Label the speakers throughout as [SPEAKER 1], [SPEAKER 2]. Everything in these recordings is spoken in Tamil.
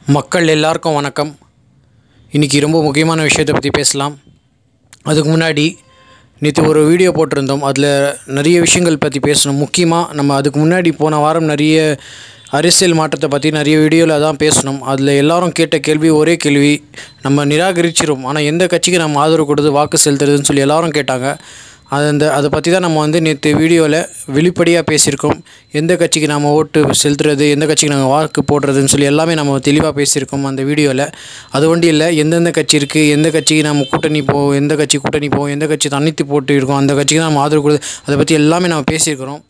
[SPEAKER 1] மக்கள் எல்லாருக்கும் வணக்கம் இன்றைக்கி ரொம்ப முக்கியமான விஷயத்தை பற்றி பேசலாம் அதுக்கு முன்னாடி நேற்று ஒரு வீடியோ போட்டிருந்தோம் அதில் நிறைய விஷயங்கள் பற்றி பேசணும் முக்கியமாக நம்ம அதுக்கு முன்னாடி போன வாரம் நிறைய அரசியல் மாற்றத்தை பற்றி நிறைய வீடியோவில் தான் பேசணும் அதில் எல்லாரும் கேட்ட கேள்வி ஒரே கேள்வி நம்ம நிராகரிச்சிரும் ஆனால் எந்த கட்சிக்கு நம்ம ஆதரவு கொடுத்து வாக்கு செலுத்துறதுன்னு சொல்லி எல்லாரும் கேட்டாங்க அது அந்த அதை பற்றி தான் நம்ம வந்து நேற்று வீடியோவில் வெளிப்படையாக பேசியிருக்கோம் எந்த கட்சிக்கு நம்ம ஓட்டு செலுத்துறது எந்த கட்சிக்கு நாங்கள் வாக்கு போடுறதுன்னு சொல்லி எல்லாமே நம்ம தெளிவாக பேசியிருக்கோம் அந்த வீடியோவில் அது ஒண்டி இல்லை எந்தெந்த கட்சி இருக்குது எந்த கட்சிக்கு நம்ம கூட்டணி போ எந்த கட்சி கூட்டணி போவோம் எந்த கட்சி தனித்து போட்டு இருக்கோம் அந்த கட்சிக்கு நம்ம ஆதரவு கொடு அதை பற்றி எல்லாமே நம்ம பேசியிருக்கிறோம்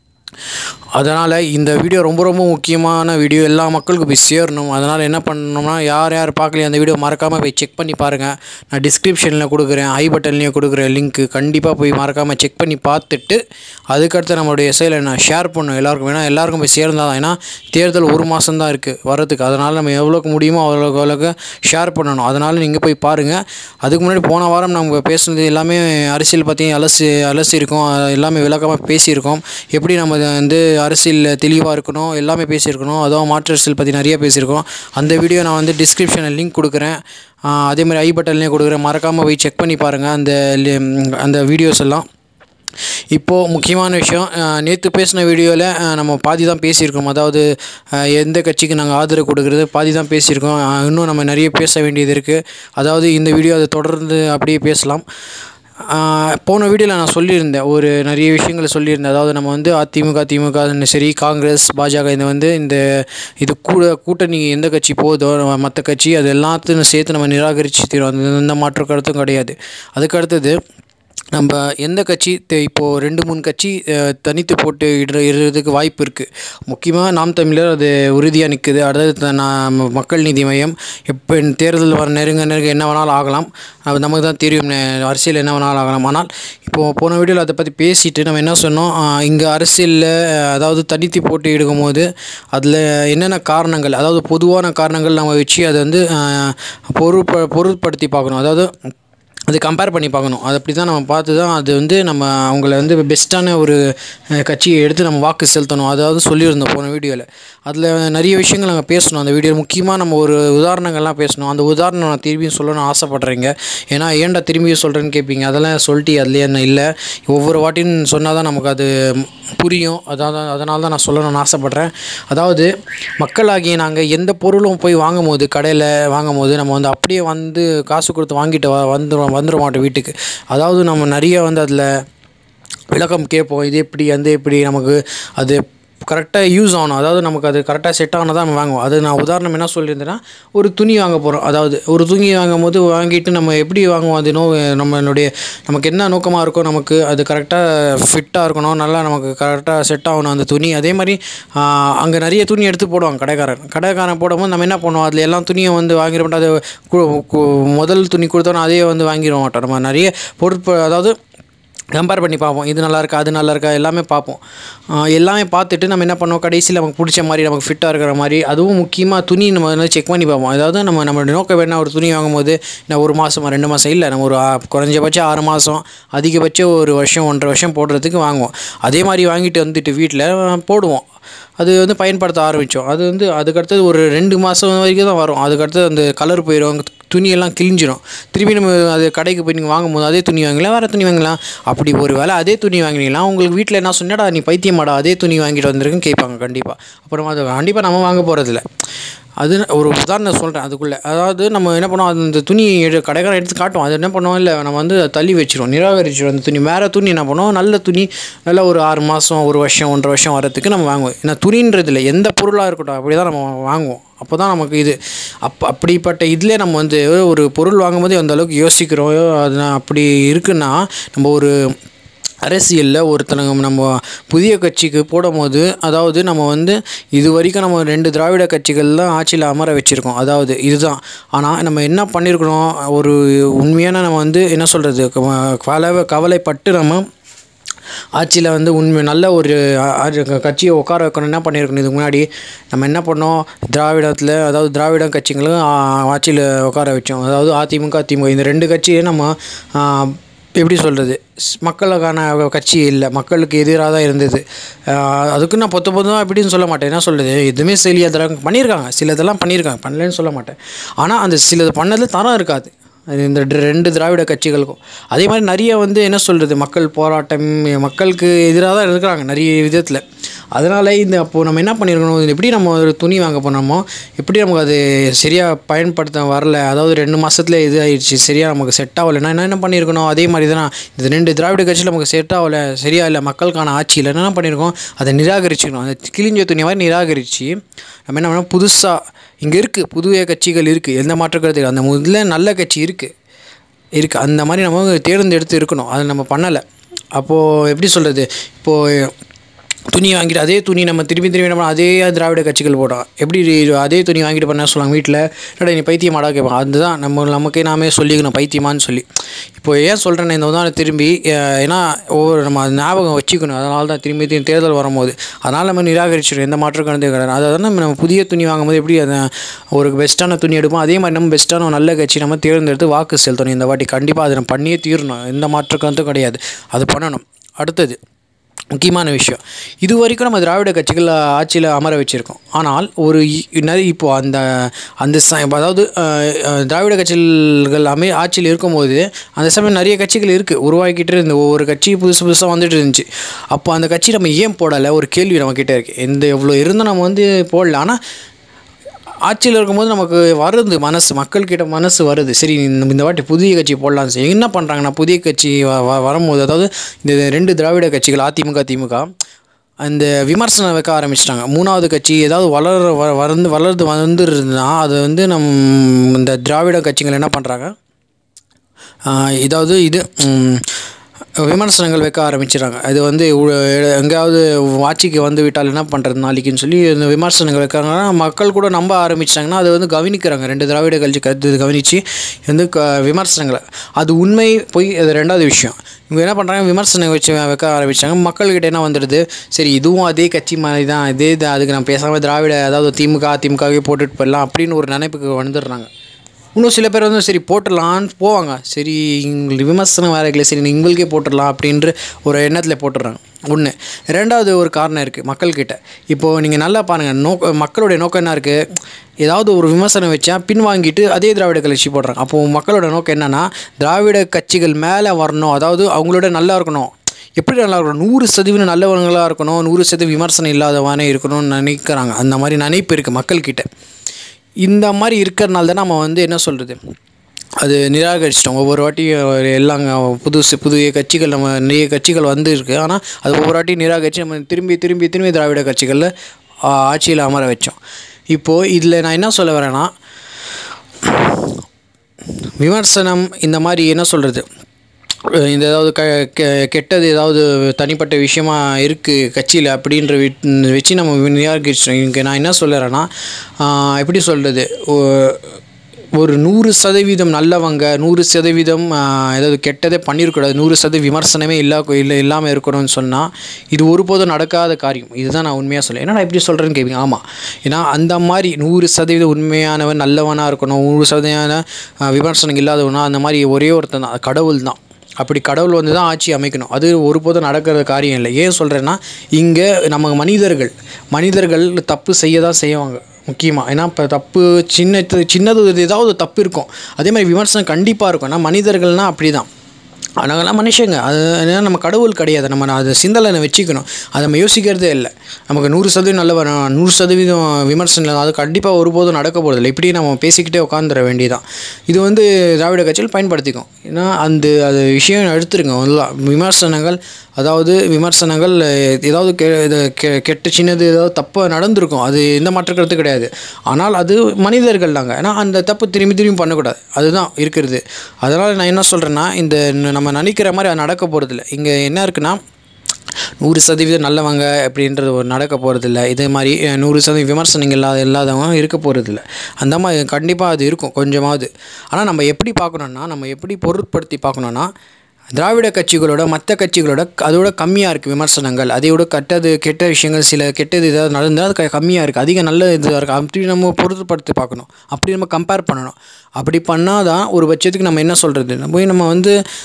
[SPEAKER 1] அதனால் இந்த வீடியோ ரொம்ப ரொம்ப முக்கியமான வீடியோ எல்லா மக்களுக்கும் போய் சேரணும் அதனால் என்ன பண்ணணும்னா யார் யார் பார்க்கலையே அந்த வீடியோ மறக்காமல் போய் செக் பண்ணி பாருங்கள் நான் டிஸ்கிரிப்ஷனில் கொடுக்குறேன் ஐ பட்டன்லேயும் கொடுக்குறேன் லிங்க்கு கண்டிப்பாக போய் மறக்காமல் செக் பண்ணி பார்த்துட்டு அதுக்கடுத்து நம்மளுடைய செயலை நான் ஷேர் பண்ணணும் எல்லாருக்கும் ஏன்னா எல்லாருக்கும் போய் சேர்ந்தால் தான் ஏன்னா தேர்தல் ஒரு மாதம் தான் இருக்குது வரதுக்கு அதனால் நம்ம எவ்வளோக்கு முடியுமோ அவ்வளோக்கு அவ்வளோக்கு ஷேர் பண்ணணும் அதனால் நீங்கள் போய் பாருங்கள் அதுக்கு முன்னாடி போன வாரம் நம்ம பேசுனது எல்லாமே அரசியல் பற்றி அலசி அலசி இருக்கோம் எல்லாமே விளக்கமாக பேசியிருக்கோம் எப்படி நம்ம இதை வந்து அரசியலில் தெளிவாக இருக்கணும் எல்லாமே பேசியிருக்கணும் அதுவும் மாற்று அரசியல் பற்றி நிறைய பேசியிருக்கோம் அந்த வீடியோ நான் வந்து டிஸ்கிரிப்ஷனில் லிங்க் கொடுக்குறேன் ஆஹ் அதே மாதிரி ஐ பட்டன்லேயும் கொடுக்குறேன் மறக்காமல் போய் செக் பண்ணி பாருங்கள் அந்த li- அந்த வீடியோஸ் எல்லாம் இப்போது முக்கியமான விஷயம் நேற்று பேசின வீடியோவில் நம்ம பாதி தான் பேசியிருக்கோம் அதாவது அஹ், எந்த கட்சிக்கு நாங்கள் ஆதரவு கொடுக்குறது பாதி தான் பேசியிருக்கோம் அஹ், இன்னும் நம்ம நிறைய பேச வேண்டியது இருக்குது அதாவது இந்த வீடியோ அதை தொடர்ந்து அப்படியே பேசலாம் ஆஹ், போன வீடியோவில் நான் சொல்லியிருந்தேன் ஒரு நிறைய விஷயங்களை சொல்லியிருந்தேன் அதாவது நம்ம வந்து அதிமுக திமுக சரி காங்கிரஸ் பாஜக இந்த வந்து இந்த இது கூட கூட்டணி எந்த கட்சி போதோ மற்ற கட்சி அது எல்லாத்தையும் சேர்த்து நம்ம நிராகரித்து தீரும் அது எந்த மாற்று கருத்தும் கிடையாது அதுக்கு அடுத்தது நம்ம எந்த கட்சி தே- இப்போது ரெண்டு மூணு கட்சி அஹ், தனித்து போட்டு இடுற இடுறதுக்கு வாய்ப்பு இருக்குது முக்கியமாக நாம் தமிழர் அது உறுதியாக நிற்குது அடுத்தது த- நம்ம மக்கள் நீதி மையம் எப்போ தேர்தல் வர நெருங்க நெருங்க என்ன வேணாலும் ஆகலாம் அது நமக்கு தான் தெரியும் நெ- அரசியல் என்ன வேணாலும் ஆகலாம் ஆனால் இப்போது போன வீடியோவில் அதை பற்றி பேசிட்டு நம்ம என்ன சொன்னோம் இங்கே அரசியலில் அதாவது தனித்து போட்டு இடுக்கும் போது அதில் என்னென்ன காரணங்கள் அதாவது பொதுவான காரணங்கள் நம்ம வச்சு அதை வந்து அஹ், பொருட்ப பொருட்படுத்தி பார்க்கணும் அதாவது அது கம்பேர் பண்ணி பார்க்கணும் அது அப்படி தான் நம்ம பார்த்து தான் அது வந்து நம்ம அவங்கள வந்து பெஸ்ட்டான ஒரு அஹ், கட்சியை எடுத்து நம்ம வாக்கு செலுத்தணும் அதாவது சொல்லியிருந்தோம் போன வீடியோவில் அதில் நிறைய விஷயங்கள் நாங்கள் பேசணும் அந்த வீடியோ முக்கியமாக நம்ம ஒரு உதாரணங்கள்லாம் பேசணும் அந்த உதாரணம் நான் திரும்பியும் சொல்லணும்னு ஆசைப்பட்றேங்க ஏன்னா ஏன்டா திரும்பியும் சொல்கிறேன்னு கேட்பீங்க அதெல்லாம் சொல்லிட்டு அதுலேயே என்ன இல்லை ஒவ்வொரு வாட்டியும் சொன்னால் தான் நமக்கு அது புரியும் அதாவது அதனால தான் நான் சொல்லணும்னு ஆசைப்பட்றேன் அதாவது மக்களாகிய நாங்கள் எந்த பொருளும் போய் வாங்கும் போது கடையில் வாங்கும் போது நம்ம வந்து அப்படியே வந்து காசு கொடுத்து வாங்கிட்டு வ வந்துடும் வந்துட மாட்டோம் வீட்டுக்கு அதாவது நம்ம நிறைய வந்து அதில் விளக்கம் கேட்போம் இது எப்படி அந்த எப்படி நமக்கு அது கரெக்டாக யூஸ் ஆகணும் அதாவது நமக்கு அது கரெக்டாக செட் ஆனால் தான் நம்ம வாங்குவோம் அது நான் உதாரணம் என்ன சொல்லியிருந்தேன்னா ஒரு துணி வாங்க போகிறோம் அதாவது ஒரு துணி வாங்கும் போது வாங்கிட்டு நம்ம எப்படி வாங்குவோம் அது நோ நம்மளுடைய நமக்கு என்ன நோக்கமாக இருக்கோ நமக்கு அது கரெக்டாக ஃபிட்டாக இருக்கணும் நல்லா நமக்கு கரெக்டாக செட் ஆகணும் அந்த துணி அதே மாதிரி அங்கே நிறைய துணி எடுத்து போடுவாங்க கடைக்காரன் கடைக்காரன் போடும்போது நம்ம என்ன பண்ணுவோம் அதில் எல்லாம் துணியை வந்து வாங்கிட மாட்டோம் அது கு- கு- முதல் துணி கொடுத்தோன்னா அதே வந்து வாங்கிட மாட்டோம் நம்ம நிறைய பொருட்ப அதாவது கம்பேர் பண்ணி பார்ப்போம் இது நல்லா இருக்கா அது நல்லா இருக்கா எல்லாமே பார்ப்போம் ஆஹ் எல்லாமே பார்த்துட்டு நம்ம என்ன பண்ணுவோம் கடைசியில் நமக்கு பிடிச்ச மாதிரி நமக்கு ஃபிட்டாக இருக்கிற மாதிரி அதுவும் முக்கியமாக துணி நம்ம வந்து செக் பண்ணி பார்ப்போம் அதாவது நம்ம நம்மளுடைய நோக்கம் வேணா ஒரு துணி வாங்கும்போது நான் ஒரு மாதம் ரெண்டு மாதம் இல்லை நம்ம ஒரு ஆ- குறைஞ்சபட்சம் ஆறு மாதம் அதிகபட்சம் ஒரு வருஷம் ஒன்றரை வருஷம் போடுறதுக்கு வாங்குவோம் அதே மாதிரி வாங்கிட்டு வந்துட்டு வீட்டில் போடுவோம் அது வந்து பயன்படுத்த ஆரம்பித்தோம் அது வந்து அதுக்கடுத்தது ஒரு ரெண்டு மாதம் வரைக்கும் தான் வரும் அதுக்கடுத்தது அந்த கலர் போயிடும் துணியெல்லாம் கிழிஞ்சிடும் திரும்பி நம்ம அது கடைக்கு போய் நீங்கள் வாங்கும்போது அதே துணி வாங்கலாம் வேறு துணி வாங்கலாம் அப்படி ஒரு வேளை அதே துணி வாங்கினீங்களா உங்களுக்கு வீட்டில் என்ன சொன்னடா நீ பைத்தியமாடா அதே துணி வாங்கிட்டு வந்திருக்குன்னு கேட்பாங்க கண்டிப்பாக அப்புறமா அது கண்டிப்பாக நம்ம வாங்க போகிறதில்ல அது ஒரு உதாரணம் சொல்கிறேன் அதுக்குள்ளே அதாவது நம்ம என்ன பண்ணுவோம் அது அந்த துணி எடு கடைக்காரன் எடுத்து காட்டுவோம் அது என்ன பண்ணுவோம் இல்லை நம்ம வந்து தள்ளி வச்சிருவோம் நிராகரிச்சிடும் அந்த துணி வேறு துணி என்ன பண்ணுவோம் நல்ல துணி நல்ல ஒரு ஆறு மாதம் ஒரு வருஷம் ஒன்றரை வருஷம் வரத்துக்கு நம்ம வாங்குவோம் ஏன்னா துணின்றது இல்லை எந்த பொருளாக இருக்கட்டும் அப்படி தான் நம்ம வாங்குவோம் அப்போ தான் நமக்கு இது அப் அப்படிப்பட்ட இதில் நம்ம வந்து ஒரு பொருள் வாங்கும்போது அந்த அளவுக்கு யோசிக்கிறோம் அது அப்படி இருக்குன்னா நம்ம ஒரு அரசியலில் ஒருத்தனங்க நம்ம புதிய கட்சிக்கு போடும்போது அதாவது நம்ம வந்து இது வரைக்கும் நம்ம ரெண்டு திராவிட கட்சிகள் தான் ஆட்சியில் அமர வச்சுருக்கோம் அதாவது இதுதான் ஆனால் நம்ம என்ன பண்ணியிருக்கிறோம் ஒரு உண்மையான நம்ம வந்து என்ன சொல்கிறது கவலை கவலைப்பட்டு நம்ம ஆட்சியில் வந்து உண்மை நல்ல ஒரு அ- அ- கட்சியை உட்கார வைக்கணும் என்ன பண்ணியிருக்கணும் இதுக்கு முன்னாடி நம்ம என்ன பண்ணோம் திராவிடத்தில் அதாவது திராவிட கட்சிகளும் ஆட்சியில் உட்கார வச்சோம் அதாவது அதிமுக திமுக இந்த ரெண்டு கட்சியை நம்ம ஆ, எப்படி சொல்கிறது மக்களுக்கான கட்சி இல்லை மக்களுக்கு எதிராக தான் இருந்தது ஆஹ் அதுக்கு நான் பொத்த பொதுவாக எப்படின்னு சொல்ல மாட்டேன் என்ன சொல்கிறது எதுவுமே செய்யலையா அதெல்லாம் பண்ணியிருக்காங்க சில இதெல்லாம் பண்ணியிருக்காங்க பண்ணலன்னு சொல்ல மாட்டேன் ஆனால் அந்த சிலது பண்ணதில் தரம் இருக்காது அது இந்த ட- ரெண்டு திராவிட கட்சிகளுக்கும் அதே மாதிரி நிறைய வந்து என்ன சொல்கிறது மக்கள் போராட்டம் மக்களுக்கு எதிராக தான் இருக்கிறாங்க நிறைய விதத்தில் அதனால் இந்த அப்போது நம்ம என்ன பண்ணியிருக்கணும் இது எப்படி நம்ம ஒரு துணி வாங்க போனோமோ எப்படி நமக்கு அது சரியாக பயன்படுத்த வரல அதாவது ரெண்டு மாதத்துல இது ஆயிடுச்சு சரியாக நமக்கு செட் ஆகலைன்னா என்ன என்ன பண்ணியிருக்கணும் அதே மாதிரி தான் இந்த ரெண்டு திராவிட கட்சியில் நமக்கு செட் ஆகலை சரியா இல்லை மக்களுக்கான ஆட்சி இல்லை என்ன பண்ணியிருக்கோம் அதை நிராகரிச்சுக்கணும் அந்த கிழிஞ்ச துணி மாதிரி நிராகரித்து நம்ம என்ன பண்ணோம் புதுசாக இங்கே இருக்குது புதிய கட்சிகள் இருக்குது எந்த மாற்ற கருத்து இல்லை. அந்த முதல்ல நல்ல கட்சி இருக்குது இருக்குது அந்த மாதிரி நம்ம தேர்ந்தெடுத்து இருக்கணும் அதை நம்ம பண்ணலை அப்போது எப்படி சொல்கிறது இப்போது துணி வாங்கிட்டு அதே துணி நம்ம திரும்பி திரும்பி என்ன பண்ணோம் அதே திராவிட கட்சிகள் போட்டோம் எப்படி இது- அதே துணி வாங்கிட்டு பண்ண சொல்லுவாங்க வீட்டில் என்னடா நீ பைத்தியமாடா கேட்பாங்க அதுதான் நம்ம நமக்கே நாமே சொல்லிக்கணும் பைத்தியமான்னு சொல்லி இப்போ ஏன் சொல்கிறேன்னா இந்த உதாரணம் திரும்பி அஹ், ஏன்னா ஒவ்வொரு நம்ம அது ஞாபகம் வச்சுக்கணும் அதனால தான் திரும்பி திரும்பி தேர்தல் வரும்போது அதனால் நம்ம நிராகரிச்சிடும் எந்த மாற்றம் கலந்து கிடையாது அதாவது நம்ம நம்ம புதிய துணி வாங்கும்போது எப்படி அதை ஒரு பெஸ்ட்டான துணி எடுப்போம் அதே மாதிரி நம்ம பெஸ்ட்டான ஒரு நல்ல கட்சி நம்ம தேர்ந்தெடுத்து வாக்கு செலுத்தணும் இந்த வாட்டி கண்டிப்பாக அதை நம்ம பண்ணியே தீரணும் எந்த மாற்ற கருத்தும் கிடையாது அது பண்ணணும் அடுத்தது முக்கியமான விஷயம் இது வரைக்கும் நம்ம திராவிட கட்சிகள் ஆட்சியில் அமர வச்சுருக்கோம் ஆனால் ஒரு இ- நிறைய இப்போ அந்த அந்த ச அதாவது அஹ், அஹ், திராவிட கட்சிகள் அமை ஆட்சியில் இருக்கும்போது அந்த சமயம் நிறைய கட்சிகள் இருக்குது உருவாக்கிட்டு இருந்த ஒவ்வொரு கட்சி புதுசு புதுசாக வந்துட்டு இருந்துச்சு அப்போ அந்த கட்சி நம்ம ஏன் போடலை ஒரு கேள்வி நம்மக்கிட்ட இருக்குது எந்த எவ்வளோ இருந்தும் நம்ம வந்து போடல ஆனால் ஆட்சியில் இருக்கும்போது நமக்கு வருது மனசு மக்கள்கிட்ட மனசு வருது சரி இந்த இந்த வாட்டி புதிய கட்சி போடலாம் சரி என்ன பண்ணுறாங்கன்னா புதிய கட்சி வ- வ- வரும்போது அதாவது இந்த ரெண்டு திராவிட கட்சிகள் அதிமுக திமுக அந்த விமர்சனம் வைக்க ஆரம்பிச்சிட்டாங்க மூணாவது கட்சி ஏதாவது வளர வ வளர்ந்து வளர்ந்து வந்துருந்தா அது வந்து நம் இந்த திராவிட கட்சிகள் என்ன பண்ணுறாங்க இதாவது இது ம், விமர்சனங்கள் வைக்க ஆரம்பிச்சிடுறாங்க அது வந்து உ- எங்கேயாவது ஆட்சிக்கு வந்து விட்டால் என்ன பண்ணுறது நாளைக்குன்னு சொல்லி இந்த விமர்சனங்கள் வைக்கிறாங்கன்னா மக்கள் கூட நம்ப ஆரம்பிச்சிட்டாங்கன்னா அது வந்து கவனிக்கிறாங்க ரெண்டு திராவிட கட்சி கருத்து கவனித்து வந்து க விமர்சனங்களை அது உண்மை பொய் அது ரெண்டாவது விஷயம் இவங்க என்ன பண்ணுறாங்க விமர்சனம் வச்சு வைக்க ஆரம்பிச்சாங்க மக்கள்கிட்ட என்ன வந்துடுது சரி இதுவும் அதே கட்சி மாதிரி தான் இதே தான் அதுக்கு நான் பேசாமல் திராவிட அதாவது திமுக அதிமுகவே போட்டுட்டு போயிடலாம் அப்படின்னு ஒரு நினைப்புக்கு வந்துடுறாங்க இன்னும் சில பேர் வந்து சரி போட்டுடலான்னு போவாங்க சரி எங்களுக்கு விமர்சனம் வேறு இல்லை சரி எங்களுக்கே போட்டுடலாம் அப்படின்ற ஒரு எண்ணத்தில் போட்டுடுறாங்க ஒன்று ரெண்டாவது ஒரு காரணம் இருக்குது மக்கள்கிட்ட இப்போது நீங்கள் நல்லா பாருங்கள் நோக்க மக்களுடைய நோக்கம் என்ன இருக்குது ஏதாவது ஒரு விமர்சனம் வச்சா பின்வாங்கிட்டு அதே திராவிட கட்சி போடுறாங்க அப்போது மக்களோட நோக்கம் என்னென்னா திராவிட கட்சிகள் மேலே வரணும் அதாவது அவங்களோட நல்லா இருக்கணும் எப்படி நல்லா இருக்கணும் நூறு சதவீதம் நல்லவங்களாக இருக்கணும் நூறு சதவீதம் விமர்சனம் இல்லாதவானே இருக்கணும்னு நினைக்கிறாங்க அந்த மாதிரி நினைப்பு இருக்குது மக்கள்கிட்ட இந்த மாதிரி இருக்கிறனால தான் நம்ம வந்து என்ன சொல்கிறது அது நிராகரிச்சிட்டோம் ஒவ்வொரு வாட்டி ஒரு எல்லாம் புதுசு புதிய கட்சிகள் நம்ம நிறைய கட்சிகள் வந்து இருக்குது ஆனால் அது ஒவ்வொரு வாட்டி நிராகரித்து நம்ம திரும்பி திரும்பி திரும்பி திராவிட கட்சிகளில் ஆட்சியில் அமர வச்சோம் இப்போது இதில் நான் என்ன சொல்ல வரேன்னா விமர்சனம் இந்த மாதிரி என்ன சொல்கிறது இந்த ஏதாவது க கெ- கெட்டது ஏதாவது தனிப்பட்ட விஷயமா இருக்குது கட்சியில் அப்படின்ற விட்- வச்சு நம்ம நிராகரிச்சிட்டோம் இங்கே நான் என்ன சொல்லுறேன்னா ஆஹ், எப்படி சொல்கிறது ஒரு நூறு சதவீதம் நல்லவங்க நூறு சதவீதம் ஆஹ், ஏதாவது கெட்டதே பண்ணியிருக்கூடாது நூறு சதவீதம் விமர்சனமே இல்லா இல்லை இல்லாமல் இருக்கணும்னு சொன்னால் இது ஒருபோதும் நடக்காத காரியம் இதுதான் நான் உண்மையாக சொல்லேன் ஏன்னா நான் எப்படி சொல்கிறேன்னு கேட்பீங்க ஆமாம் ஏன்னா அந்த மாதிரி நூறு சதவீதம் உண்மையானவன் நல்லவனாக இருக்கணும் நூறு சதவீதமான ஆஹ், விமர்சனம் இல்லாதவனா அந்த மாதிரி ஒரே ஒருத்தன் தான் கடவுள் தான் அப்படி கடவுள் வந்து தான் ஆட்சி அமைக்கணும் அது ஒருபோதும் நடக்கிற காரியம் இல்லை ஏன் சொல்கிறேன்னா இங்கே நம்ம மனிதர்கள் மனிதர்கள் தப்பு செய்ய தான் செய்வாங்க முக்கியமாக ஏன்னா இப்போ தப்பு சின்ன சின்னது ஏதாவது தப்பு இருக்கும் அதே மாதிரி விமர்சனம் கண்டிப்பாக இருக்கும் ஏன்னா மனிதர்கள்னால் அப்படி தான் நாங்கள்லாம் மனுஷங்க அது ஏன்னா நம்ம கடவுள் கிடையாது நம்ம அதை சிந்தனை வச்சுக்கணும் அதை நம்ம யோசிக்கிறதே இல்லை நமக்கு நூறு சதவீதம் நல்ல நூறு சதவீதம் விமர்சனம் இல்லை அது கண்டிப்பாக ஒருபோதும் நடக்க போகிறதில்ல இப்படி நம்ம பேசிக்கிட்டே உட்காந்துட வேண்டியதான் இது வந்து திராவிட கட்சியில் பயன்படுத்திக்கும் ஏன்னா அந்த அது விஷயம் எடுத்துருங்க முதல்ல விமர்சனங்கள் அதாவது விமர்சனங்கள் அஹ், ஏதாவது கெ இது கெ- கெட்ட சின்னது ஏதாவது தப்பாக நடந்திருக்கும் அது எந்த மாற்று கருத்து கிடையாது ஆனால் அது மனிதர்கள் தாங்க ஏன்னா அந்த தப்பு திரும்பி திரும்பி பண்ணக்கூடாது அதுதான் இருக்கிறது அதனால் நான் என்ன சொல்கிறேன்னா இந்த நம்ம நினைக்கிற மாதிரி அது நடக்க போகிறதில்ல இங்கே என்ன இருக்குன்னா நூறு சதவீதம் நல்லவங்க அப்படின்றது ஒரு நடக்க போகிறதில்ல இதே மாதிரி அஹ், நூறு சதவீதம் விமர்சனங்கள் இல்லாத இல்லாதவங்க இருக்க போகிறதில்ல அந்த மாதிரி கண்டிப்பாக அது இருக்கும் கொஞ்சமாவது ஆனால் நம்ம எப்படி பார்க்கணுன்னா நம்ம எப்படி பொருட்படுத்தி பார்க்கணுன்னா திராவிட கட்சிகளோட மற்ற கட்சிகளோட க- அதோட கம்மியாக இருக்குது விமர்சனங்கள் அதையோட கெட்டது கெட்ட விஷயங்கள் சில கெட்டது ஏதாவது நடந்தால் அது க- கம்மியாக இருக்குது அதிக நல்ல இதுவாக இருக்குது அப்படி நம்ம பொருட்படுத்தி பார்க்கணும் அப்படி நம்ம கம்பேர் பண்ணணும் அப்படி பண்ணால் தான் ஒரு பட்சத்துக்கு நம்ம என்ன சொல்கிறது போய் நம்ம வந்து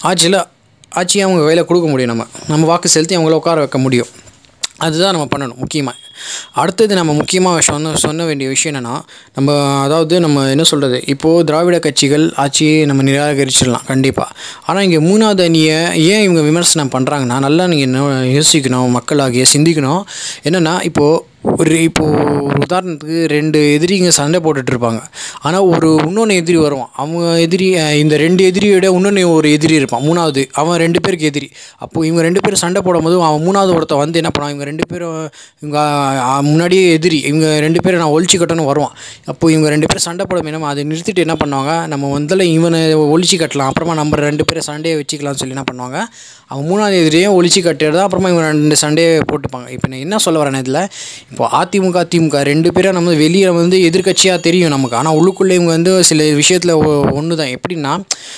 [SPEAKER 1] ஆட்சியில் ஆட்சியை அவங்க கையில் கொடுக்க முடியும் நம்ம நம்ம வாக்கு செலுத்தி அவங்கள உட்கார வைக்க முடியும் அதுதான் நம்ம பண்ணணும் முக்கியமாக அடுத்தது நம்ம முக்கியமாக சொன்ன சொன்ன வேண்டிய விஷயம் என்னென்னா நம்ம அதாவது நம்ம என்ன சொல்கிறது இப்போது திராவிட கட்சிகள் ஆட்சியை நம்ம நிராகரிச்சிடலாம் கண்டிப்பாக ஆனால் இங்கே மூணாவது அணியை ஏன் இவங்க விமர்சனம் பண்ணுறாங்கன்னா நல்லா நீங்கள் யோசிக்கணும் மக்களாகிய சிந்திக்கணும் என்னென்னா இப்போது ஒரு இப்போது ஒரு உதாரணத்துக்கு ரெண்டு எதிரிங்க சண்டை போட்டுட்டு இருப்பாங்க ஆனால் ஒரு இன்னொன்று எதிரி வருவான் அவங்க எதிரி அஹ், இந்த ரெண்டு எதிரியோட இன்னொன்று ஒரு எதிரி இருப்பான் மூணாவது அவன் ரெண்டு பேருக்கு எதிரி அப்போது இவங்க ரெண்டு பேரும் சண்டை போடும்போது அவன் மூணாவது ஒருத்தன் வந்து என்ன பண்ணுவான் இவங்க ரெண்டு பேரும் இவங்க அஹ், முன்னாடியே எதிரி இவங்க ரெண்டு பேரும் நான் ஒழிச்சு கட்டணும் வருவான் அப்போ இவங்க ரெண்டு பேரும் சண்டை போடும் என்ன அதை நிறுத்திட்டு என்ன பண்ணுவாங்க நம்ம முதல்ல இவனை ஒழிச்சு கட்டலாம் அப்புறமா நம்ம ரெண்டு பேரும் சண்டையை வச்சுக்கலாம்னு சொல்லி என்ன பண்ணுவாங்க அவன் மூணாவது எதிரியும் ஒழிச்சு கட்டிடுறதா அப்புறமா இவங்க ரெண்டு சண்டையை போட்டுப்பாங்க இப்போ நான் என்ன சொல்ல வரேன் இதில் இப்போ அதிமுக திமுக ரெண்டு பேரும் நம்ம வெளியே வந்து எதிர்க்கட்சியாக தெரியும் நமக்கு ஆனால் உள்ளுக்குள்ளே இவங்க வந்து சில விஷயத்தில் ஒன்று தான் எப்படின்னா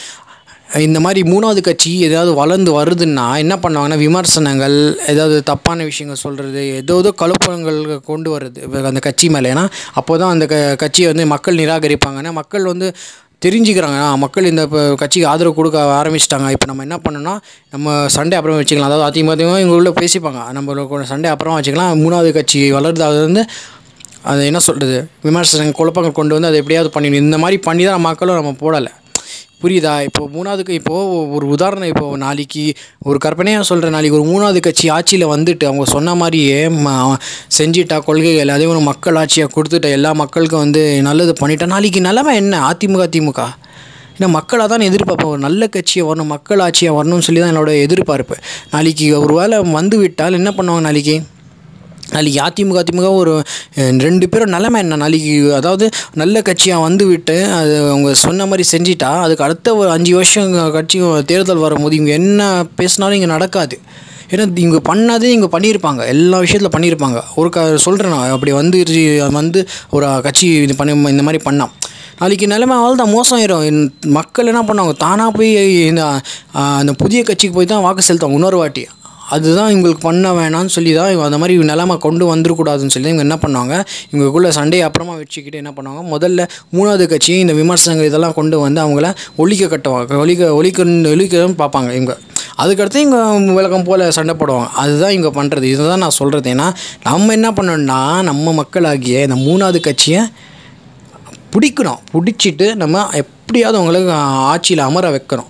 [SPEAKER 1] இந்த மாதிரி மூணாவது கட்சி ஏதாவது வளர்ந்து வருதுன்னா என்ன பண்ணுவாங்கன்னா விமர்சனங்கள் ஏதாவது தப்பான விஷயங்கள் சொல்கிறது ஏதோ ஏதோ கலப்படங்கள் கொண்டு வர்றது இப்ப அந்த கட்சி மேலே ஏன்னா அப்போ தான் அந்த க கட்சியை வந்து மக்கள் நிராகரிப்பாங்கன்னா மக்கள் வந்து தெரிஞ்சுக்கிறாங்க ஆ, மக்கள் இந்த இப்போ கட்சிக்கு ஆதரவு கொடுக்க ஆரம்பிச்சிட்டாங்க இப்போ நம்ம என்ன பண்ணணும்னா நம்ம சண்டே அப்புறம் வச்சுக்கலாம் அதாவது அதிமுக இவங்க உள்ள பேசிப்பாங்க நம்ம சண்டே அப்புறம் வச்சுக்கலாம் மூணாவது கட்சி வளருது அது வந்து அது என்ன சொல்கிறது விமர்சனம் குழப்பங்கள் கொண்டு வந்து அதை எப்படியாவது பண்ணிடணும் இந்த மாதிரி பண்ணி தான் மக்களும் நம்ம போடலை புரியுதா இப்போ மூணாவதுக்கு இப்போது ஒரு உதாரணம் இப்போ நாளைக்கு ஒரு கற்பனையாக சொல்கிற நாளைக்கு ஒரு மூணாவது கட்சி ஆட்சியில் வந்துட்டு அவங்க சொன்ன மாதிரியே ம- செஞ்சிட்டா கொள்கைகள் அதே ஒரு மக்கள் ஆட்சியை கொடுத்துட்ட எல்லா மக்களுக்கும் வந்து நல்லது பண்ணிட்டா நாளைக்கு நிலமை என்ன அதிமுக திமுக ஏன்னா மக்களாக தான் எதிர்பார்ப்பேன் ஒரு நல்ல கட்சியை வரணும் மக்கள் ஆட்சியாக வரணும்னு சொல்லி தான் என்னோட எதிர்பார்ப்பு நாளைக்கு ஒரு வேளை வந்து விட்டால் என்ன பண்ணுவாங்க நாளைக்கு நாளைக்கு அதிமுக அதிமுக ஒரு அஹ், ரெண்டு பேரும் நிலைமை என்ன நாளைக்கு அதாவது நல்ல கட்சியாக வந்து விட்டு அது அவங்க சொன்ன மாதிரி செஞ்சிட்டா அதுக்கு அடுத்த ஒரு அஞ்சு வருஷம் கட்சி தேர்தல் வரும்போது இவங்க என்ன பேசினாலும் இங்கே நடக்காது ஏன்னா இவங்க பண்ணாதே இவங்க பண்ணியிருப்பாங்க எல்லா விஷயத்தில் பண்ணியிருப்பாங்க ஒரு க சொல்கிறேன் நான் அப்படி வந்து வந்து ஒரு கட்சி இது பண்ணி இந்த மாதிரி பண்ணான் நாளைக்கு நிலைமை அவள் தான் மோசம் ஆயிரும் மக்கள் என்ன பண்ணுவாங்க தானாக போய் இந்த ஆஹ், அந்த புதிய கட்சிக்கு போய் தான் வாக்கு செலுத்துவாங்க இன்னொரு வாட்டி அதுதான் இவங்களுக்கு பண்ண வேணாம்னு சொல்லி தான் இவங்க அந்த மாதிரி நிலைமை கொண்டு வந்துடக்கூடாதுன்னு சொல்லி இவங்க என்ன பண்ணுவாங்க இவங்களுக்குள்ள சண்டையை அப்புறமா வச்சுக்கிட்டு என்ன பண்ணுவாங்க முதல்ல மூணாவது கட்சி இந்த விமர்சனங்கள் இதெல்லாம் கொண்டு வந்து அவங்கள ஒழிக்க கட்டுவாங்க ஒழிக்க ஒழிக்க ஒழிக்கன்னு பார்ப்பாங்க இவங்க அதுக்கடுத்து இவங்க விளக்கம் போல் சண்டை போடுவாங்க அதுதான் இவங்க பண்ணுறது இதை தான் நான் சொல்கிறது ஏன்னா நம்ம என்ன பண்ணோம்னா நம்ம மக்களாகிய இந்த மூணாவது கட்சியை பிடிக்கணும் பிடிச்சிட்டு நம்ம எப்படியாவது அவங்களுக்கு ஆட்சியில் அமர வைக்கணும்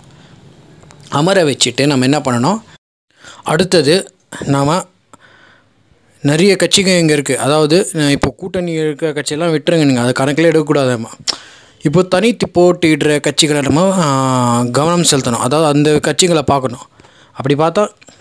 [SPEAKER 1] அமர வச்சுட்டு நம்ம என்ன பண்ணணும் அடுத்தது நாம் நிறைய கட்சிகள் இங்கே இருக்குது அதாவது அஹ் இப்போ கூட்டணி இருக்க கட்சியெல்லாம் விட்டுருங்க நீங்கள் அதை கணக்கில் எடுக்கக்கூடாதும்மா இப்போ தனித்து போட்டியிடுற கட்சிகளை நம்ம ஆஹ், கவனம் செலுத்தணும் அதாவது அந்த கட்சிகளை பார்க்கணும் அப்படி பார்த்தா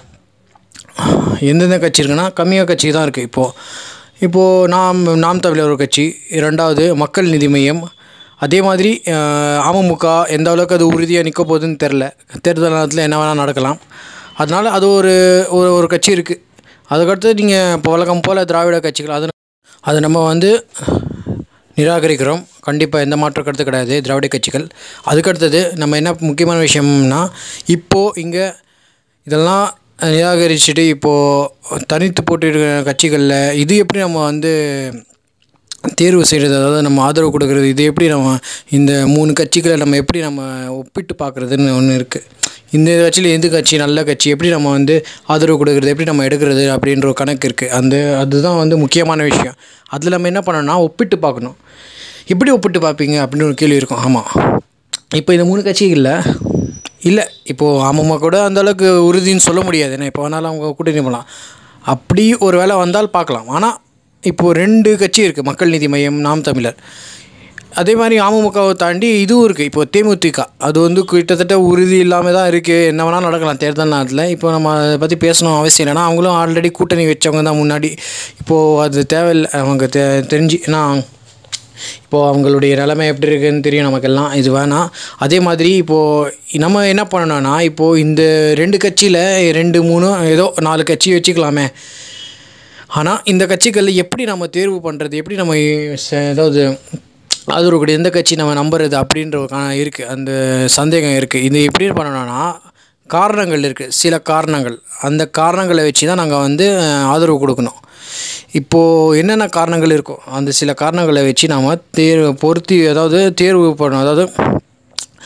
[SPEAKER 1] எந்தெந்த கட்சி இருக்குன்னா கம்மியாக கட்சி தான் இருக்குது இப்போது இப்போது நாம் நாம் தமிழர் ஒரு கட்சி இரண்டாவது மக்கள் நீதி மையம் அதே மாதிரி அஹ், அமமுக எந்த அளவுக்கு அது உறுதியாக நிற்க போகுதுன்னு தெரில தேர்தல் நேரத்தில் என்ன வேணால் நடக்கலாம் அதனால் அது ஒரு ஒரு ஒரு கட்சி இருக்குது அதுக்கடுத்து நீங்கள் இப்போ வழக்கம் போல் திராவிட கட்சிகள் அது அது நம்ம வந்து நிராகரிக்கிறோம் கண்டிப்பாக எந்த மாற்று கருத்து கிடையாது திராவிட கட்சிகள் அதுக்கடுத்தது நம்ம என்ன முக்கியமான விஷயம்னா இப்போது இங்கே இதெல்லாம் நிராகரிச்சுட்டு இப்போது தனித்து போட்டிருக்கிற கட்சிகளில் இது எப்படி நம்ம வந்து தேர்வு செய்கிறது அதாவது நம்ம ஆதரவு கொடுக்கறது இது எப்படி நம்ம இந்த மூணு கட்சிகளை நம்ம எப்படி நம்ம ஒப்பிட்டு பார்க்குறதுன்னு ஒன்று இருக்குது இந்த கட்சியில் எந்த கட்சி நல்ல கட்சி எப்படி நம்ம வந்து ஆதரவு கொடுக்கறது எப்படி நம்ம எடுக்கிறது அப்படின்ற ஒரு கணக்கு இருக்குது அந்த அதுதான் வந்து முக்கியமான விஷயம் அதில் நம்ம என்ன பண்ணணும்னா ஒப்பிட்டு பார்க்கணும் எப்படி ஒப்பிட்டு பார்ப்பீங்க அப்படின்னு ஒரு கேள்வி இருக்கும் ஆமாம் இப்போ இந்த மூணு கட்சிகளில் இல்லை இப்போது அம்மம்மா கூட அந்த அளவுக்கு உறுதின்னு சொல்ல முடியாது ஏன்னா இப்போ வேணாலும் அவங்க கூட்டணி போகலாம் அப்படி ஒரு வேளை வந்தால் பார்க்கலாம் ஆனால் இப்போது ரெண்டு கட்சி இருக்குது மக்கள் நீதி மையம் நாம் தமிழர் அதே மாதிரி அமமுகவை தாண்டி இதுவும் இருக்குது இப்போ தேமுதிக அது வந்து கிட்டத்தட்ட உறுதி இல்லாமல் தான் இருக்குது என்ன வேணாலும் நடக்கலாம் தேர்தல் நேரத்தில் இப்போ நம்ம அதை பற்றி பேசணும் அவசியம் இல்லைன்னா அவங்களும் ஆல்ரெடி கூட்டணி வச்சவங்க தான் முன்னாடி இப்போது அது தேவையில்லை அவங்க தெ தெரிஞ்சு ஏன்னா இப்போது அவங்களுடைய நிலைமை எப்படி இருக்குன்னு தெரியும் நமக்கெல்லாம் இது வேணாம் அதே மாதிரி இப்போது நம்ம என்ன பண்ணணும்னா இப்போது இந்த ரெண்டு கட்சியில் ரெண்டு மூணு ஏதோ நாலு கட்சி வச்சுக்கலாமே ஆனால் இந்த கட்சிகளில் எப்படி நம்ம தேர்வு பண்ணுறது எப்படி நம்ம ச- ஏதாவது ஆதரவு கூட எந்த கட்சி நம்ம நம்புறது அப்படின்ற ஒரு கா- இருக்குது அந்த சந்தேகம் இருக்குது இது எப்படி பண்ணணும்னா காரணங்கள் இருக்குது சில காரணங்கள் அந்த காரணங்களை வச்சு தான் நாங்கள் வந்து அஹ், ஆதரவு கொடுக்கணும் இப்போது என்னென்ன காரணங்கள் இருக்கோ அந்த சில காரணங்களை வச்சு நாம் தேர்வு பொருத்தி அதாவது தேர்வு பண்ணணும் அதாவது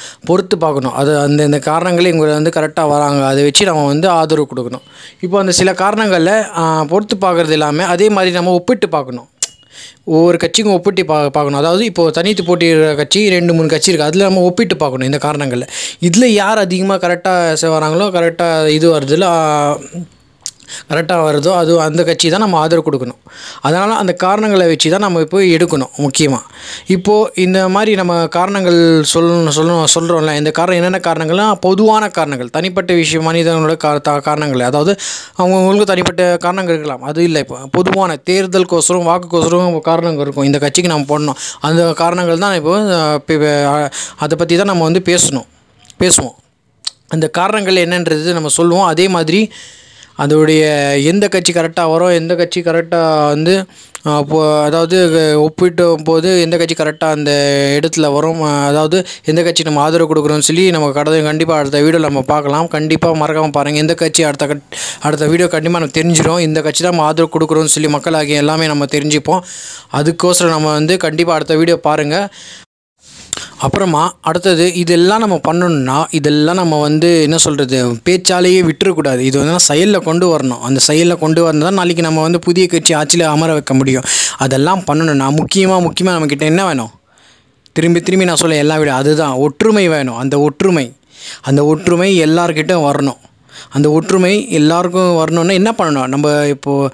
[SPEAKER 1] பொறுத்து பார்க்கணும் அது அந்த இந்த காரணங்களே இவங்க வந்து கரெக்டாக வராங்க அதை வச்சு நம்ம வந்து ஆதரவு கொடுக்கணும் இப்போ அந்த சில காரணங்களில் ஆ, பொறுத்து பார்க்குறது இல்லாமல் அதே மாதிரி நம்ம ஒப்பிட்டு பார்க்கணும் ஒவ்வொரு கட்சிக்கும் ஒப்பிட்டு பா பார்க்கணும் அதாவது இப்போது தனித்து போட்டியிடுற கட்சி ரெண்டு மூணு கட்சி இருக்குது அதில் நம்ம ஒப்பிட்டு பார்க்கணும் இந்த காரணங்களில் இதில் யார் அதிகமாக கரெக்டாக வராங்களோ கரெக்டாக இது வருதுல கரெக்டாக வருதோ அது அந்த கட்சி தான் நம்ம ஆதரவு கொடுக்கணும் அதனால் அந்த காரணங்களை வச்சு தான் நம்ம இப்போ எடுக்கணும் முக்கியமாக இப்போது இந்த மாதிரி நம்ம காரணங்கள் சொல்லணும் சொல்லணும் சொல்கிறோம்ல இந்த காரணம் என்னென்ன காரணங்கள்லாம் பொதுவான காரணங்கள் தனிப்பட்ட விஷயம் மனிதனோட கா தா- காரணங்கள் அதாவது அவங்கவுங்களுக்கு தனிப்பட்ட காரணங்கள் இருக்கலாம் அது இல்லை இப்போ பொதுவான தேர்தலுக்கோசரம் வாக்குக்கோசரம் காரணங்கள் இருக்கும் இந்த கட்சிக்கு நம்ம போடணும் அந்த காரணங்கள் தான் இப்போ அஹ், இப்போ, அஹ், அதை பற்றி தான் நம்ம வந்து பேசணும் பேசுவோம் அந்த காரணங்கள் என்னன்றது நம்ம சொல்லுவோம் அதே மாதிரி அதோடைய எந்த கட்சி கரெக்டாக வரும் எந்த கட்சி கரெக்டாக வந்து அஹ், இப்போ அதாவது அஹ், ஒப்பிட்டு போது எந்த கட்சி கரெக்டாக அந்த இடத்துல வரும் அஹ், அதாவது எந்த கட்சி நம்ம ஆதரவு கொடுக்குறோம்னு சொல்லி நம்ம கடை கண்டிப்பாக அடுத்த வீடியோவில் நம்ம பார்க்கலாம் கண்டிப்பாக மறக்காமல் பாருங்கள் எந்த கட்சி அடுத்த கட் அடுத்த வீடியோ கண்டிப்பாக நம்ம தெரிஞ்சிடும் இந்த கட்சி தான் நம்ம ஆதரவு கொடுக்குறோம்னு சொல்லி மக்களாகிய எல்லாமே நம்ம தெரிஞ்சுப்போம் அதுக்கோசரம் நம்ம வந்து கண்டிப்பாக அடுத்த வீடியோ பாருங்கள் அப்புறமா அடுத்தது இதெல்லாம் நம்ம பண்ணணும்னா இதெல்லாம் நம்ம வந்து என்ன சொல்கிறது பேச்சாலேயே விட்டுறக்கூடாது இது வந்து செயலில் கொண்டு வரணும் அந்த செயலில் கொண்டு வரணும் தான் நாளைக்கு நம்ம வந்து புதிய கட்சி ஆட்சியில் அமர வைக்க முடியும் அதெல்லாம் பண்ணணும்னா முக்கியமாக முக்கியமாக நம்மக்கிட்ட என்ன வேணும் திரும்பி திரும்பி நான் சொல்ல எல்லா விட அதுதான் ஒற்றுமை வேணும் அந்த ஒற்றுமை அந்த ஒற்றுமை எல்லார்கிட்டும் வரணும் அந்த ஒற்றுமை எல்லாருக்கும் வரணும்னா என்ன பண்ணணும் நம்ம இப்போது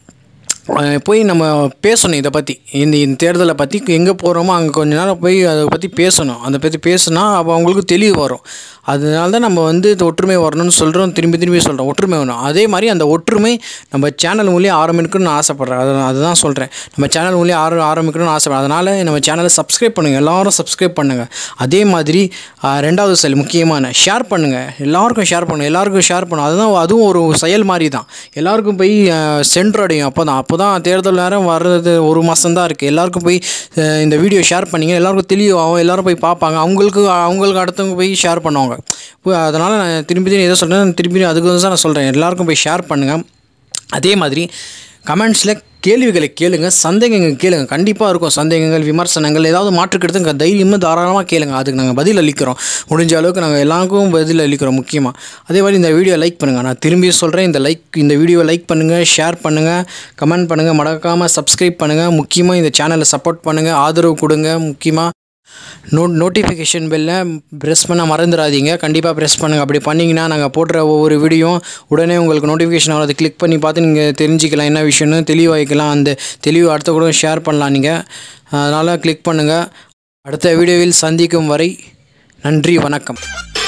[SPEAKER 1] அஹ் போய் நம்ம பேசணும் இதை பற்றி இந்த இந்த தேர்தலை பற்றி எங்கே போகிறோமோ அங்கே கொஞ்ச நேரம் போய் அதை பற்றி பேசணும் அதை பற்றி பேசுனா அப்போ அவங்களுக்கு தெளிவு வரும் அதனால தான் நம்ம வந்து இந்த ஒற்றுமை வரணும்னு சொல்கிறோம் திரும்பி திரும்பி சொல்கிறோம் ஒற்றுமை வேணும் அதே மாதிரி அந்த ஒற்றுமை நம்ம சேனல் மூலியம் ஆரம்பிக்கணும்னு ஆசைப்பட்றேன் அதை அதுதான் சொல்கிறேன் நம்ம சேனல் மூலியம் ஆர ஆரம்பிக்கணும்னு ஆசைப்படுறேன் அதனால் நம்ம சேனலை சப்ஸ்கிரைப் பண்ணுங்கள் எல்லாரும் சப்ஸ்கிரைப் பண்ணுங்கள் அதே மாதிரி அஹ், ரெண்டாவது செயல் முக்கியமான ஷேர் பண்ணுங்கள் எல்லாருக்கும் ஷேர் பண்ணுங்கள் எல்லாருக்கும் ஷேர் பண்ணும் அதுதான் அதுவும் ஒரு செயல் மாதிரி தான் எல்லாருக்கும் போய் அஹ், சென்றடையும் அப்போ தான் அப்போ தான் தேர்தல் நேரம் வர்றது ஒரு மாதம் தான் இருக்குது எல்லாருக்கும் போய் அஹ், இந்த வீடியோ ஷேர் பண்ணிங்க எல்லாருக்கும் தெளிவாகும் எல்லாரும் போய் பார்ப்பாங்க அவங்களுக்கு அவங்களுக்கு அடுத்தவங்க போய் ஷேர் பண்ணுவாங்க இப்போ அதனால் நான் திரும்பி திரும்பி எதை சொல்கிறேன் திரும்பி அதுக்கு வந்து தான் நான் சொல்கிறேன் எல்லாருக்கும் போய் ஷேர் பண்ணுங்கள் அதே மாதிரி கமெண்ட்ஸில் கேள்விகளை கேளுங்க சந்தேகங்கள் கேளுங்க கண்டிப்பாக இருக்கும் சந்தேகங்கள் விமர்சனங்கள் ஏதாவது மாற்றுக்கிறதுங்க தைரியமாக தாராளமாக கேளுங்க அதுக்கு நாங்கள் பதில் அளிக்கிறோம் முடிஞ்ச அளவுக்கு நாங்கள் எல்லாருக்கும் பதில் அளிக்கிறோம் முக்கியமாக அதே மாதிரி இந்த வீடியோ லைக் பண்ணுங்கள் நான் திரும்பி சொல்கிறேன் இந்த லைக் இந்த வீடியோவை லைக் பண்ணுங்கள் ஷேர் பண்ணுங்கள் கமெண்ட் பண்ணுங்கள் மறக்காமல் சப்ஸ்கிரைப் பண்ணுங்கள் முக்கியமாக இந்த சேனலை சப்போர்ட் பண்ணுங்கள் ஆதரவு கொடுங்க முக்கியமாக நோ நோட்டிஃபிகேஷன் பெல்லை ப்ரெஸ் பண்ண மறந்துடாதீங்க கண்டிப்பாக ப்ரெஸ் பண்ணுங்கள் அப்படி பண்ணிங்கன்னா நாங்கள் போடுற ஒவ்வொரு வீடியோ உடனே உங்களுக்கு நோட்டிஃபிகேஷன் வரும் அதை கிளிக் பண்ணி பார்த்து நீங்கள் தெரிஞ்சுக்கலாம் என்ன விஷயம்னு தெளிவாகிக்கலாம் அந்த தெளிவு அடுத்த கூட ஷேர் பண்ணலாம் நீங்கள் அதனால் கிளிக் பண்ணுங்கள் அடுத்த வீடியோவில் சந்திக்கும் வரை நன்றி வணக்கம்